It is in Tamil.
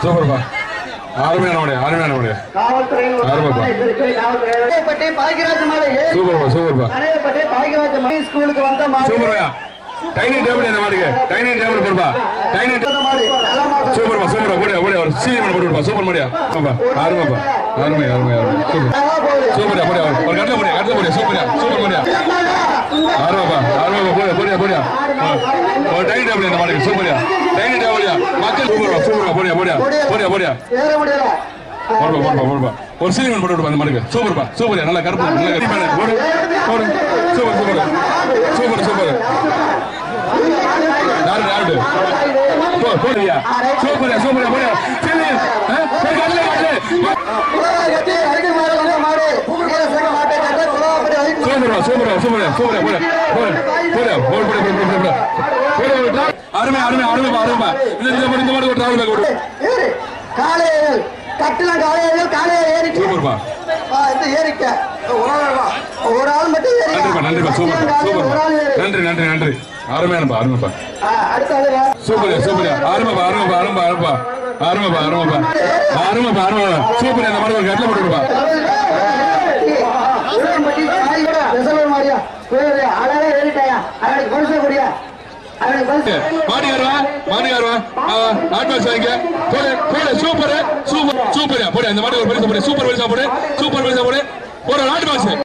சூப்பர்ப்பா அருமையான மாடு அருமையான மாடு காவல்துறையின் ஒரு ஆரம்பப்பா. திருச்சி காவல்துறை கடையப்பட்டி பாக்கியராஜ மாடு ஏறி சூப்பர்ப்பா சூப்பர்ப்பா கடையப்பட்டி பாக்கியராஜ மாடு ஸ்கூலுக்கு வந்த மாடு சூப்பர்ப்பா டைனிங் டேபிள் இந்த மாடுக்கு டைனிங் டேபிள் போடுப்பா டைனிங் வந்த மாடு நல்ல மாடு சூப்பர்ப்பா சூப்பர்ப்பா போடியா போடியா ஒரு சீனி மாடு போட்டு விடுப்பா சூப்பர் மாடியா ஆமாப்பா அருமைப்பா அருமை அருமை அருமை சூப்பர் நல்லா போகுது சூப்பரியா போடியா ஒரு கட்டில போடியா கட்டில போடியா சூப்பரியா சூப்பர் மாடியா அருமைப்பா அருமைப்பா போடியா போடியா போடியா ஒரு டைனிங் டேபிள் இந்த மாடுக்கு சூப்பரியா டைனிங் டேபிள்யா மக்கள் சூப்பர்ப்பா சூப்பர்ப்பா போடியா போடியா போடியா போடியா ஏற முடியல போடுப்பா போடுப்பா போடுப்பா ஒரு சீனிமன் போட்டு விடுப்பா அந்த மாடுக்கு சூப்பர்ப்பா சூப்பர்யா நல்லா கருப்பு நல்லா கருப்பு போடு போடு சூப்பர் சூப்பர் சூப்பர் சூப்பர் யாரு யாரு போ போடுயா சூப்பர்யா சூப்பர்யா போடுயா சரி ஆ, போய் கல்ல கல்லு கட்டி அடிக்க மாடு நல்ல மாடு பூமிக்கிற சேக மாட்டை கட்ட குலவாப்படி அடிக்க சூப்பர்யா சூப்பர்யா சூப்பர்யா சூப்பர்யா போடு போடு போடு போடு போடு போடு போடு போடு போடு போடு அருமை அருமை அருமை அருமை இந்த இந்த மாடு இந்த மாடு ஒரு டிராவல் பேக் போடு ஏறு காலையில் கட்டில காலையில் காலையில் ஏறிட்டு சூப்பர்ப்பா ஆ, இந்த ஏறிக்க ஒரு ஆள் வா. ஒரு ஆள் மட்டும் ஏறிக்க. நன்றிப்பா நன்றிப்பா சூப்பர் காலையில் ஒரு ஆள் சூப்பர் ஏறு. நன்றி நன்றி நன்றி அருமையானப்பா அருமைப்பா ஆ, அடுத்த ஆளு வா. சூப்பர் சூப்பர் அருமைப்பா அருமைப்பா அருமைப்பா அருமைப்பா அருமைப்பா அருமைப்பா அருமைப்பா அருமைப்பா சூப்பர் அந்த மாதிரி ஒரு கட்டில போட்டு விடுப்பா உருவம்பட்டி காய்கறி பெசலூர் மாரியா போயிடுறியா அழகா ஏறிட்டாயா அவனுக்கு பரிசு குடியா அவனுக்கு பரிசு மாடியாருவா மாடியாருவா அட்வான்ஸ் வாங்கிக்க போடு போடு சூப்பர் சூப்பர் சூப்பர் போடு அந்த மாதிரி ஒரு பரிசு போடு சூப்பர் பரிசா போடு சூப்பர் பரிசா போடு ஒரு நாட்டு பாஸ்